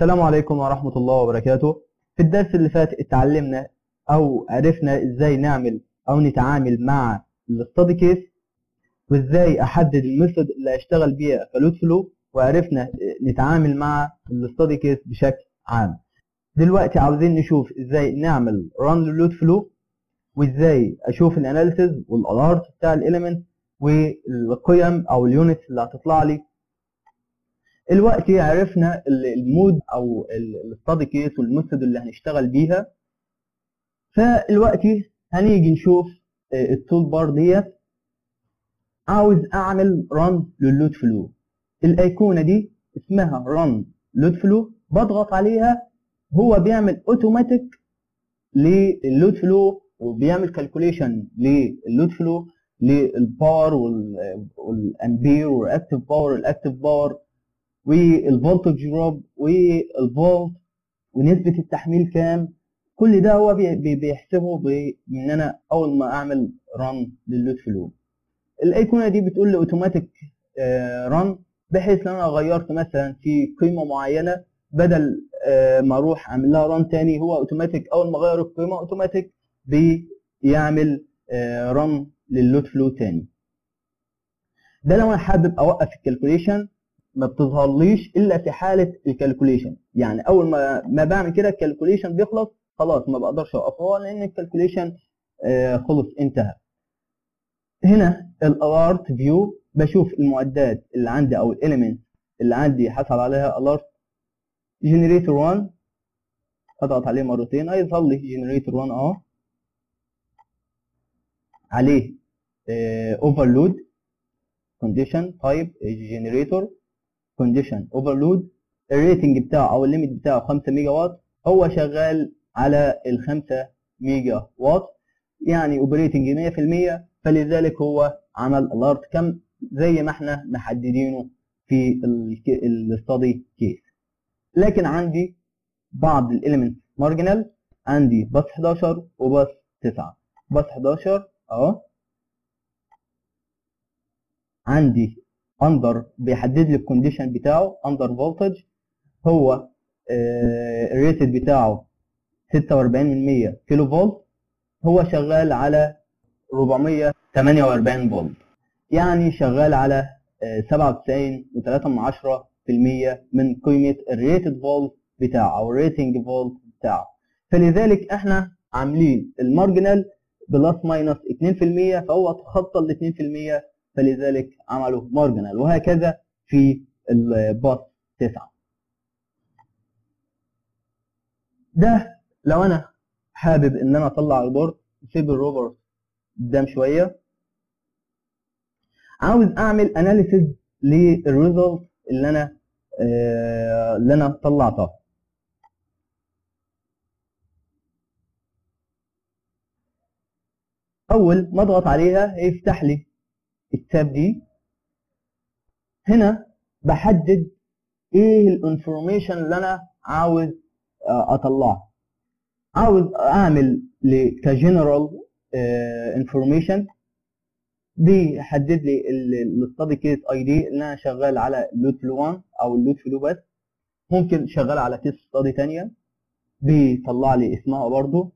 السلام عليكم ورحمة الله وبركاته في الدرس اللي فات اتعلمنا أو عرفنا إزاي نعمل أو نتعامل مع الستادي كيس وإزاي أحدد الميثود اللي هشتغل بيها كلود فلو وعرفنا نتعامل مع الستادي كيس بشكل عام دلوقتي عاوزين نشوف إزاي نعمل ران للود فلو وإزاي أشوف الأناليسيز والألارت بتاع الإيليمنت والقيم أو اليونتس اللي هتطلع لي دلوقتي عرفنا المود او الستادي كيس والميثود اللي هنشتغل بيها فدلوقتي هنيجي نشوف التول بار ديت عاوز اعمل ران للود فلو الايقونه دي اسمها ران لود فلو بضغط عليها هو بيعمل اوتوماتيك للود فلو وبيعمل كالكوليشن للود فلو للباور والامبير والاكتف باور الاكتف باور والفولتج دروب والفولت ونسبة التحميل كام كل ده هو بيحسبه بان انا اول ما اعمل ران للود فلو الايقونه دي بتقول لي اوتوماتيك ران بحيث لو انا غيرت مثلا في قيمه معينه بدل ما اروح اعمل لها ران تاني هو اوتوماتيك اول ما اغير القيمه اوتوماتيك بيعمل ران للود فلو تاني ده لو انا حابب اوقف الكالكوليشن ما بتظهرليش الا في حاله الكالكوليشن يعني اول ما ما بعمل كده الكالكوليشن بيخلص خلاص ما بقدرش اوقفه لان الكالكوليشن آه خلص انتهى هنا الالارت فيو بشوف المعدات اللي عندي او الاليمنت اللي عندي حصل عليها الارت جنريتور 1 اضغط عليه مرتين هيظهر لي جنريتور 1 اهو عليه اوفرلود كونديشن تايب جنريتور كونديشن اوفرلود الريتنج بتاعه او الليميت بتاعه 5 ميجا وات هو شغال على ال 5 ميجا وات يعني اوبريتنج 100% فلذلك هو عمل الارت كم زي ما احنا محددينه في الاستادي كيس لكن عندي بعض الاليمنت مارجنال عندي باس 11 وباس 9 باس 11 اهو عندي اندر بيحدد لي الكونديشن بتاعه اندر فولتج هو الريتد بتاعه 46% كيلو فولت هو شغال على 448 فولت يعني شغال على 97.3% من قيمة الريتد فولت بتاعه او الريتنج فولت بتاعه فلذلك احنا عاملين المارجنال بلس ماينس 2% فهو تخطى ال 2% فلذلك عملوا مارجنال وهكذا في الباص 9 ده لو انا حابب ان انا اطلع البورد اسيب الروبر قدام شويه عاوز اعمل اناليسيز للريزلت اللي انا آه اللي انا طلعتها اول ما اضغط عليها هيفتح لي التاب دي هنا بحدد ايه الانفورميشن اللي انا عاوز اطلعها عاوز اعمل كجنرال انفورميشن بيحدد لي الستادي كيس اي دي اللي انا شغال على اللود فلو 1 او اللود فلو بس ممكن شغال على كيس ستادي ثانيه بيطلع لي اسمها برضو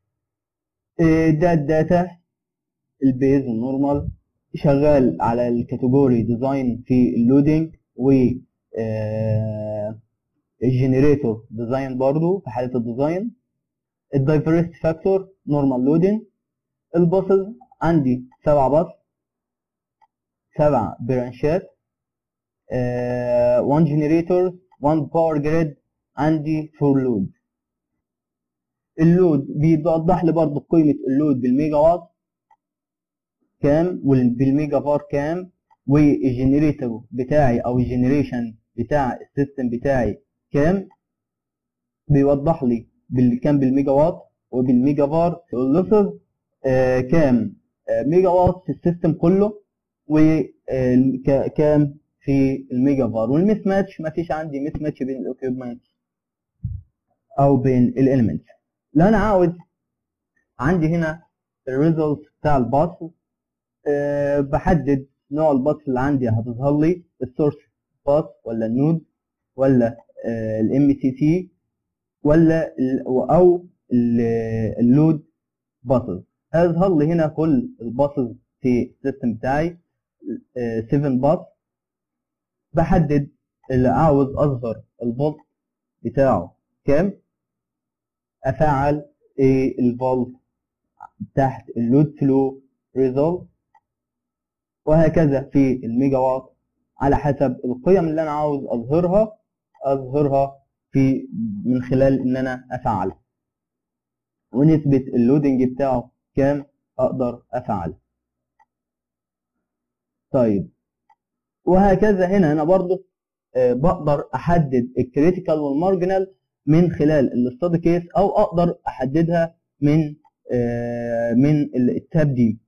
ده الداتا البيز النورمال شغال على الكاتيجوري ديزاين في اللودنج و الجنريتور ديزاين برضو في حاله الديزاين الدايفرست فاكتور نورمال لودنج الباصز عندي سبع باص سبع برانشات 1 جنريتور 1 باور جريد عندي فور لود اللود بيوضح لي برضو قيمه اللود بالميجا وات كام وبالميجا فار كام والجنريتور بتاعي او الجنريشن بتاع السيستم بتاعي كام بيوضح لي كام بالميجا وات وبالميجا فار اللوسز آه كام آه ميجا وات في السيستم كله وكام في الميجا فار والميس ماتش ما فيش عندي ميس ماتش بين الاوكيوبمنت او بين الاليمنتس لو انا عاوز عندي هنا الريزلت بتاع الباص أه بحدد نوع الباص اللي عندي هتظهر لي السورس باص ولا النود ولا الام سي سي ولا ال- او اللود باصز هيظهر لي هنا كل الباصز في السيستم بتاعي 7 باص بحدد اللي عاوز اظهر الفولت بتاعه كام افعل ايه الفولت تحت اللود فلو ريزولت وهكذا في الميجا وات على حسب القيم اللي انا عاوز اظهرها اظهرها في من خلال ان انا افعلها ونسبة اللودنج بتاعه كام اقدر افعلها طيب وهكذا هنا انا برضو آه، بقدر احدد الكريتيكال والمارجنال من خلال الاستادي كيس او اقدر احددها من آه، من ال- التاب دي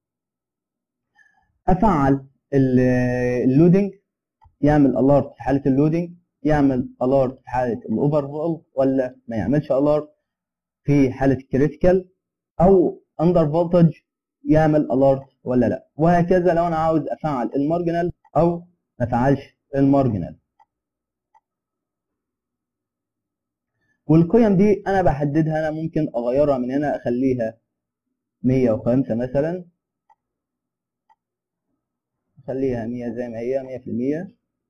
افعل ال- اللودنج يعمل الارت في حاله اللودنج يعمل الارت في حاله الاوفر فولت ولا ما يعملش الارت في حاله الكريتيكال او اندر فولتج يعمل الارت ولا لا وهكذا لو انا عاوز افعل المارجنال او ما افعلش المارجنال والقيم دي انا بحددها انا ممكن اغيرها من هنا اخليها 105 مثلا اخليها 100 زي ما هي 100%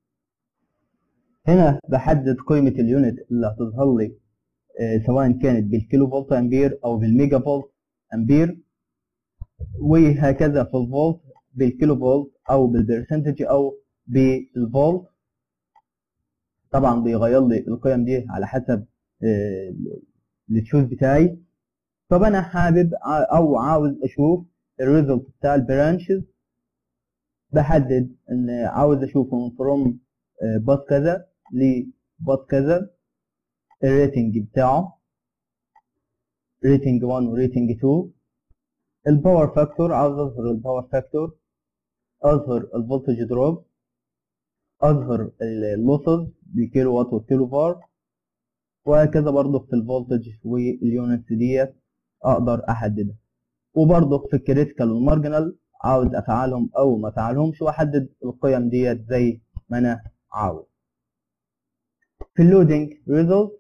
هنا بحدد قيمة اليونت اللي هتظهر لي آه، سواء كانت بالكيلو فولت امبير او بالميجا فولت امبير وهكذا في الفولت بالكيلو فولت او بالبرسنتج او بالفولت طبعا بيغير لي القيم دي على حسب آه، التشوز بتاعي طب انا حابب ع- او عاوز اشوف الريزلت بتاع البرانشز بحدد ان عاوز اشوفه من فروم باص كذا لباص كذا الريتنج بتاعه ريتنج 1 وريتنج 2 الباور فاكتور عاوز اظهر الباور فاكتور اظهر الفولتج دروب اظهر اللوسز بكيلو وات وكيلو بار وهكذا برضه في الفولتج واليونتس ديت اقدر احددها وبرضه في الكريتيكال والمارجنال عاوز افعلهم او ما افعلهمش واحدد القيم ديت زي ما انا عاوز في اللودنج ريزلت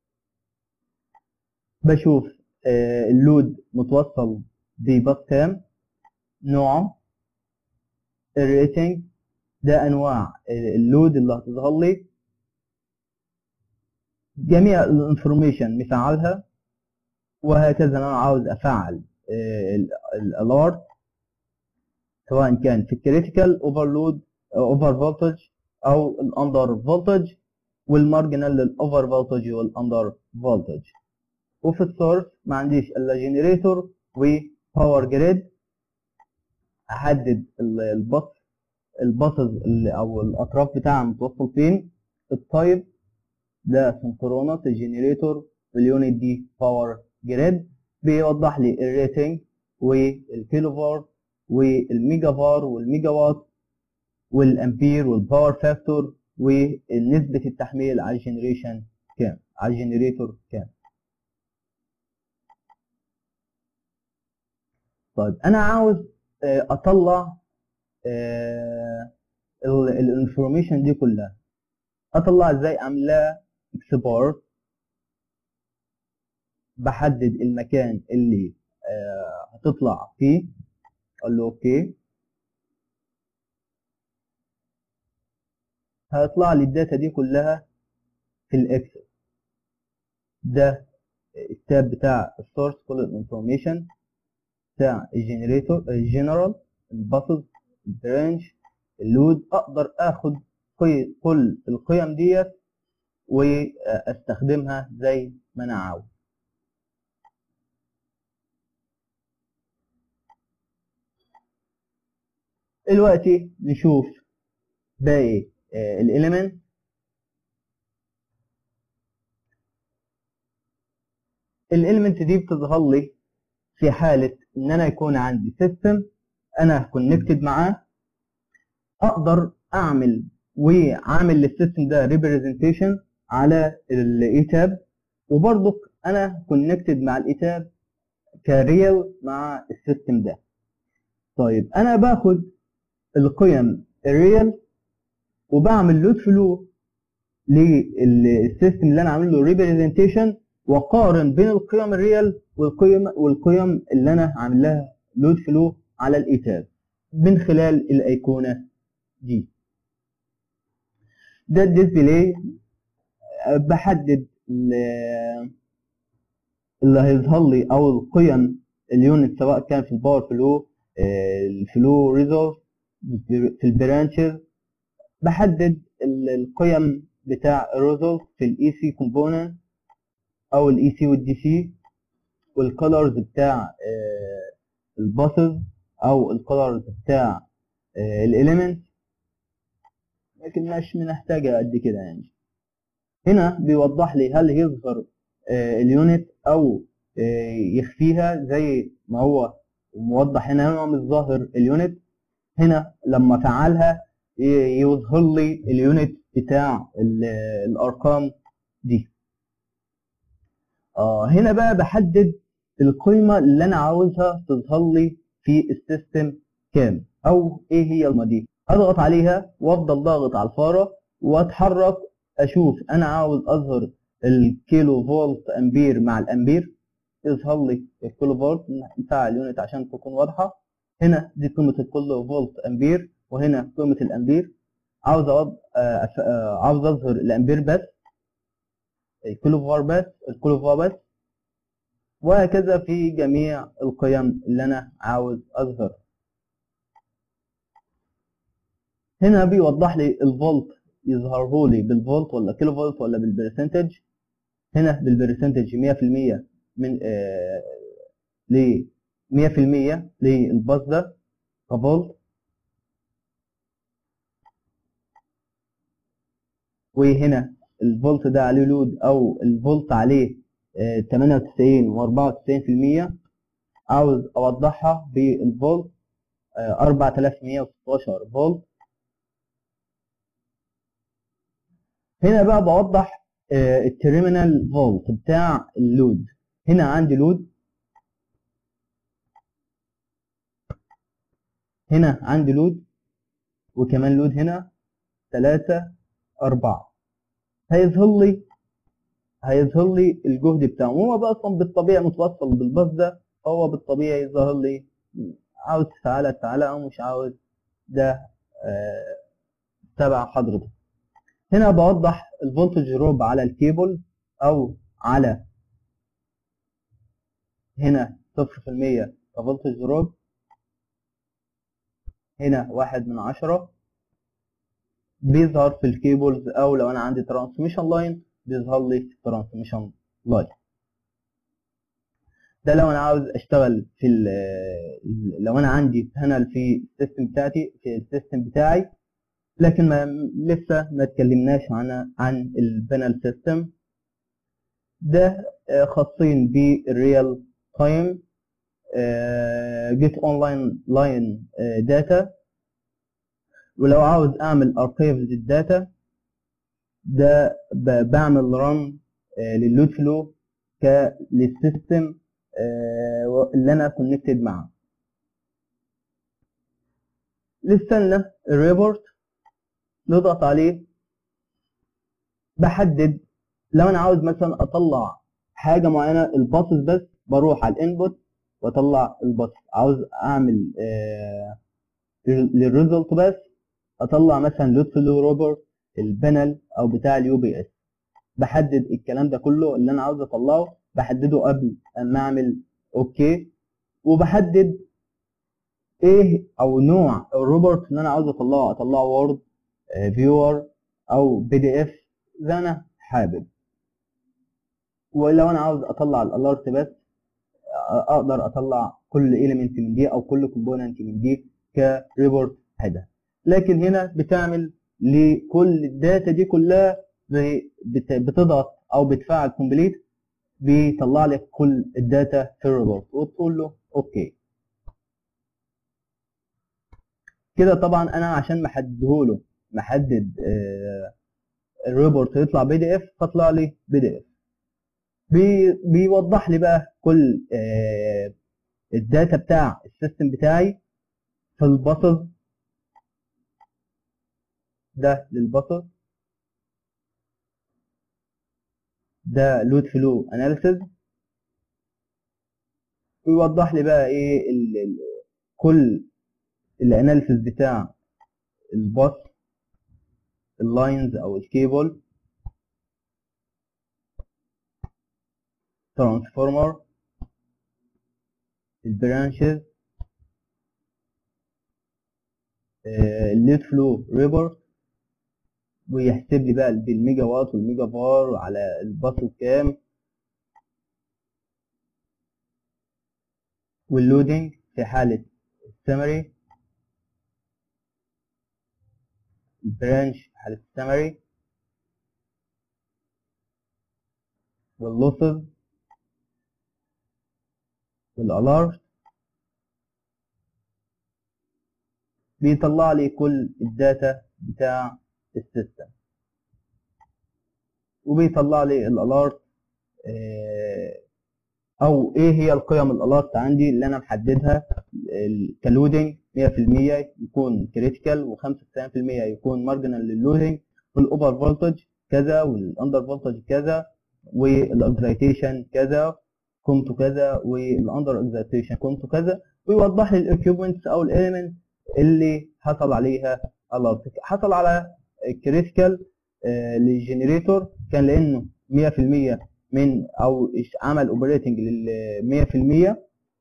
بشوف آه، اللود متوصل بباص كام نوعه الريتنج ده انواع اللود اللي هتظهر لي جميع الانفورميشن مفعلها وهكذا انا عاوز افعل الالارت سواء كان في الكريتيكال اوفرلود اوفر فولتج او الاندر فولتج والمارجنال للاوفر فولتج والاندر فولتج وفي السورس ما عنديش الا جنريتور وباور جريد احدد ال- الباص الباصز اللي او الاطراف بتاعها متوصل فين التايب ده سنكرونس الجنريتور واليونت دي باور جريد بيوضح لي الريتنج والكيلو فار والميجا فار والميجا وات والامبير والباور فاكتور ونسبة التحميل على الجنريشن كام على الجنريتور كام طيب انا عاوز آه، اطلع الانفورميشن دي كلها اطلع ازاي اعمل لها اكسبورت بحدد المكان اللي آه، هتطلع فيه اقول له اوكي هيطلع لي الداتا دي كلها في الاكسل ده التاب بتاع السورس كل الانفورميشن بتاع الجنريتور الجنرال الباسز البرانش اللود اقدر اخد قي- كل القيم ديت واستخدمها زي ما انا عاوز دلوقتي نشوف باقي الاليمنت الاليمنت دي بتظهر لي في حالة ان انا يكون عندي سيستم انا كونكتد معاه اقدر اعمل وعامل للسيستم ده ريبريزنتيشن على الايتاب وبرضك انا كونكتد مع الايتاب كريال مع السيستم ده طيب انا باخد القيم الريال وبعمل لود فلو للسيستم اللي انا عامل له ريبريزنتيشن واقارن بين القيم الريال والقيم والقيم اللي انا عامل لها لود فلو على الايتاب من خلال الايقونه دي ده الديسبلاي بحدد ال- اللي هيظهر لي او القيم اليونت سواء كان في الباور فلو آه، الفلو ريزولف في البرانشز بحدد ال- القيم بتاع الريزولف في الاي سي كومبوننت او الاي سي والدي سي والكولرز بتاع الباسز او الكولرز بتاع الاليمنت لكن مش بنحتاجها قد كده يعني هنا بيوضح لي هل يظهر آه، اليونت او آه، يخفيها زي ما هو موضح هنا هنا مش ظاهر اليونت هنا لما فعلها ي- يظهر لي اليونت بتاع ال- الارقام دي اه هنا بقى بحدد القيمة اللي انا عاوزها تظهر لي في السيستم كام او ايه هي القيمة دي اضغط عليها وافضل ضاغط على الفارة واتحرك اشوف انا عاوز اظهر الكيلو فولت امبير مع الامبير يظهر لي الكيلو فولت بتاع اليونت عشان تكون واضحة هنا دي قيمة الكيلو فولت امبير وهنا قيمة الامبير عاوز أوض... آه، أف- آه، عاوز اظهر الامبير بس الكيلو فار بس الكيلو فار بس وهكذا في جميع القيم اللي انا عاوز اظهر هنا بيوضح لي الفولت يظهره لي بالفولت ولا كيلو فولت ولا بالبرسنتج هنا بالبرسنتج 100% من آه ل 100% للباص ده كفولت وهنا الفولت ده عليه لود او الفولت عليه آه، 98 و94% عاوز اوضحها بالفولت آه، 4116 فولت هنا بقى بوضح آه، التيرمينال فولت بتاع اللود هنا عندي لود هنا عندي لود وكمان لود هنا 3 4 هيظهر لي هيظهر لي الجهد بتاعه هو بقى اصلا بالطبيعي متوصل بالباص ده هو بالطبيعي يظهر لي عاوز تعالى تعالى او مش عاوز ده آه، تبع حضرتك هنا بوضح الفولتج دروب على الكيبل او على هنا 0% كفولتج دروب هنا واحد من عشرة بيظهر في الكيبلز او لو انا عندي ترانسميشن لاين بيظهر لي في الترانسميشن لاين ده لو انا عاوز اشتغل في ال- لو انا عندي هنا في السيستم بتاعتي في السيستم بتاعي لكن ما لسه ما اتكلمناش عن عن البانل سيستم ده آه، خاصين بالريال تايم جيت اونلاين لاين داتا ولو عاوز اعمل اركيفز للداتا ده ب- بعمل رن لللود فلو ك للسيستم آه، اللي انا كونكتد معاه نستنى الريبورت نضغط عليه بحدد لو انا عاوز مثلا اطلع حاجه معينه الباصز بس بروح على الانبوت واطلع الباص عاوز اعمل آه للريزلت بس اطلع مثلا لود فلو روبرت البانل او بتاع اليو بي اس بحدد الكلام ده كله اللي انا عاوز اطلعه بحدده قبل اما اعمل اوكي وبحدد ايه او نوع الروبرت اللي انا عاوز اطلعه اطلعه وورد فيور او بي دي اف زي انا حابب ولو انا عاوز اطلع الالارت بس اقدر اطلع كل اليمنت من دي او كل كومبوننت من دي كريبورت هيدر لكن هنا بتعمل لكل الداتا دي كلها زي بت- بتضغط او بتفعل كومبليت بيطلع لك كل الداتا في الريبورت وتقول له اوكي كده طبعا انا عشان محدده له محدد آه، الريبورت يطلع بي دي اف فطلع لي بي دي اف بي بيوضح لي بقى كل آه، الداتا بتاع السيستم بتاعي في الباصز ده للباصز ده لود فلو اناليسيز ويوضح لي بقى ايه ال ال كل الاناليسيز بتاع الباص اللاينز او الكيبل ترانسفورمر البرانشز الليد فلو ريبورت ويحسب لي بقى بالميجا وات والميجا بار على الباص كام واللودنج في حالة السمري البرانش في حالة السمري واللوسز والالارت بيطلع لي كل الداتا بتاع السيستم وبيطلع لي الالارت او ايه هي القيم الالارت عندي اللي انا محددها كلودنج 100% يكون كريتيكال و95% يكون مارجنال لللودنج والاوفر فولتج كذا والاندر فولتج كذا والاكزايتيشن كذا قيمته كذا والاندر اكزايتيشن قيمته كذا ويوضح لي الاكيوبمنتس او الاليمنت اللي حصل عليها الارت حصل على كريتيكال للجنريتور كان لانه 100% من او عمل اوبريتنج لل 100%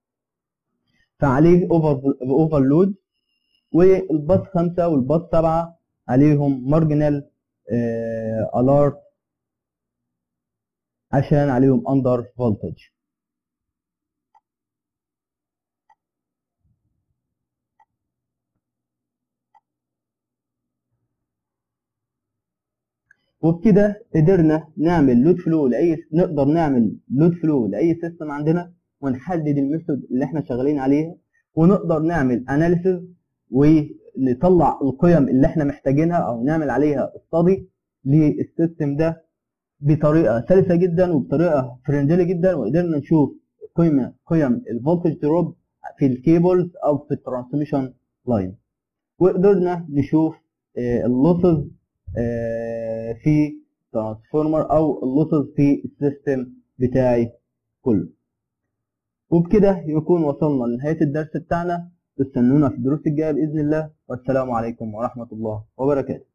فعليه اوفر اوفرلود والباص 5 والباص 7 عليهم مارجنال الارت عشان عليهم اندر فولتج وبكده قدرنا نعمل لود فلو لاي نقدر نعمل لود فلو لاي سيستم عندنا ونحدد الميثود اللي احنا شغالين عليها ونقدر نعمل اناليسيز ونطلع القيم اللي احنا محتاجينها او نعمل عليها استادي للسيستم ده بطريقه سلسه جدا وبطريقه فريندلي جدا وقدرنا نشوف قيمه قيم الفولتج دروب في الكيبلز او في الترانسميشن لاين وقدرنا نشوف اللوسز في ترانسفورمر او اللوسز في السيستم بتاعي كله وبكده يكون وصلنا لنهايه الدرس بتاعنا استنونا في الدروس الجايه باذن الله والسلام عليكم ورحمه الله وبركاته